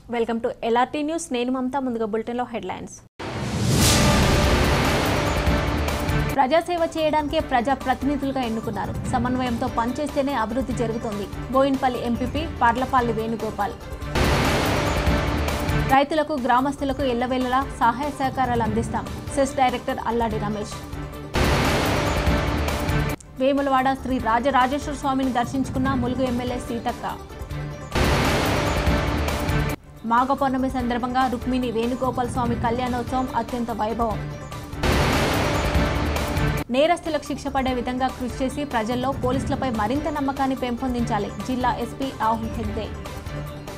welcome to LRT news నేను మమతా ముందుగా బులెటిన్లో హెడ్లైన్స్ ప్రజాసేవ చేయడానికే ప్రజా ప్రతినిధులుగా ఎన్నుకున్నారు సమన్వయంతో పనిచేస్తేనే అభివృద్ధి జరుగుతుంది బోయిన్పల్లి ఎంపీపీ పర్లపల్లి వేణుగోపాల్ రైతులకు గ్రామస్తులకు ఎల్లవేళలా సహాయ సహకారాలు అందిస్తాం సెస్ డైరెక్టర్ అల్లాడి రమేష్ వేములవాడ శ్రీ రాజరాజేశ్వర స్వామిని దర్శించుకున్న ములుగు ఎమ్మెల్యే సీతక్క మాఘ పౌర్ణమి సందర్భంగా రుక్మిణి వేణుగోపాల్ స్వామి కళ్యాణోత్సవం అత్యంత వైభవం నేరస్తులకు శిక్ష పడే విధంగా కృషి చేసి ప్రజల్లో పోలీసులపై మరింత నమ్మకాన్ని పెంపొందించాలి జిల్లా ఎస్పీ రాహుల్ హెగ్దే